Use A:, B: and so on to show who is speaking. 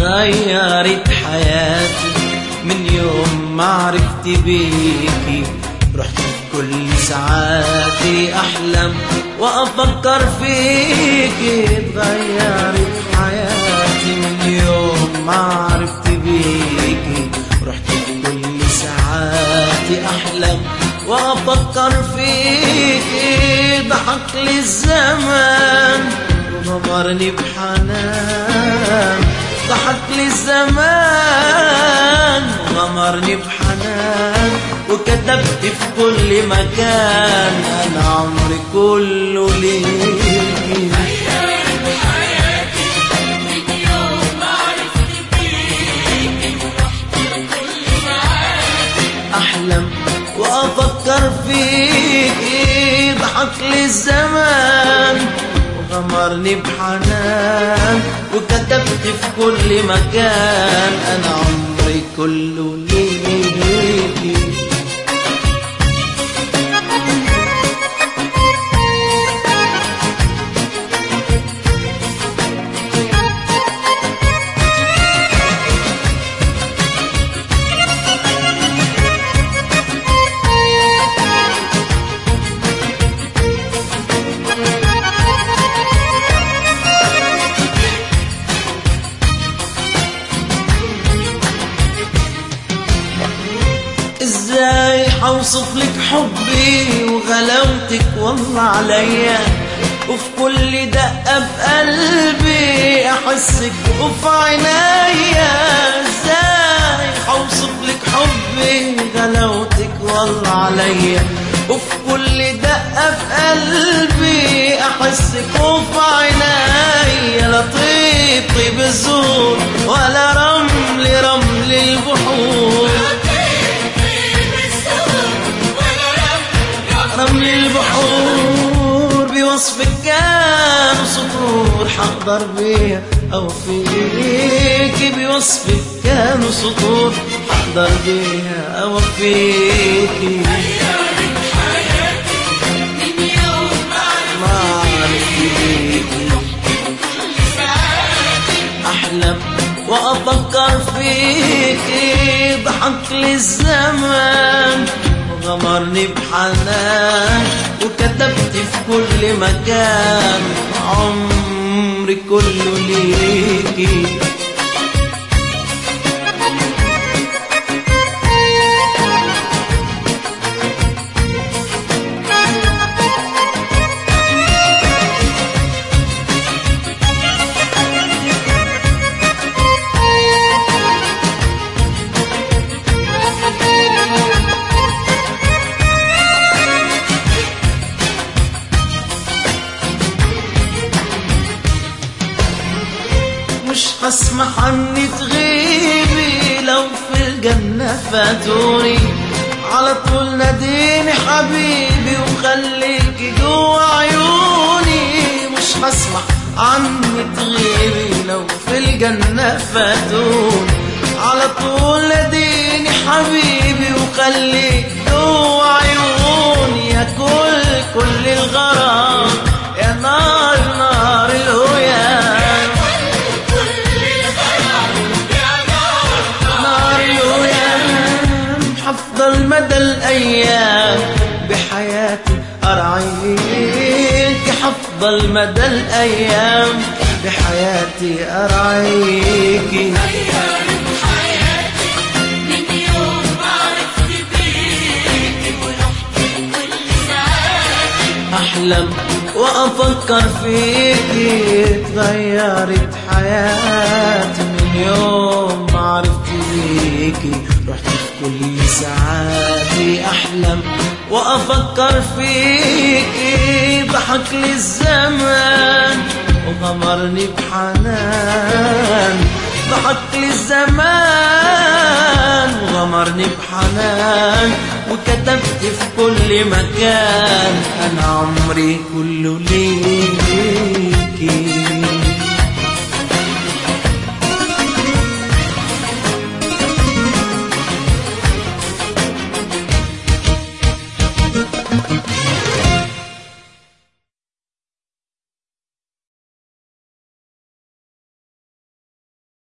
A: اتغيرت حياتي من يوم ما عرفت بيكي رحت كل ساعاتي أحلم وأفكر فيكي اتغيرت حياتي من يوم ما عرفت بيكي رحت كل ساعاتي أحلم وأفكر فيكي ضحك لي الزمان وغمرني بحنان ضحك لي الزمان وغمرني بحنان وكتبت في كل مكان أنا عمري كله ليكي أحلم وأفكر فيكي ضحك لي الزمان وغمرني بحنان وكتبت في كل مكان أنا عمري كله ليكي ازاي حوصف لك حبي وغلاوتك والله عليا وفي كل دقة بقلبي احسك وفي عينيا ازاي حوصف لك حبي غلاوتك والله عليا وفي كل دقة بقلبي احسك وفي عينيا لا طيب طيب الزور ولا رمل رمل البحور رمل البحور بوصفك كان سطور حقدر بيها او فيك بوصفك كانوا سطور حقدر بيها او فيك ما عرفت بيكي احلم وافكر فيكي ضحك لي الزمان وغمرني بحنان وكتبت في كل مكان عمري كله ليكي مش هسمح عني تغيبي لو في الجنة فاتوني على طول ناديني حبيبي وخليكي جوا عيوني مش هسمح عني تغيبي لو في الجنة فاتوني على طول ناديني حبيبي وخليك جوا عيوني يا كل كل الغرام يا نار نار الهيام نار الهيام حفضل مدى الأيام بحياتي أرعيك حفضل مدى الأيام بحياتي أرعيك أحلم وأفكر فيكي اتغيرت حياتي من يوم ما عرفت بيكي رحت في كل ساعاتي أحلم وأفكر فيكي ضحك لي الزمان وغمرني بحنان ضحك لي الزمان وغمرني بحنان وكتبت في كل مكان أنا عمري كله ليك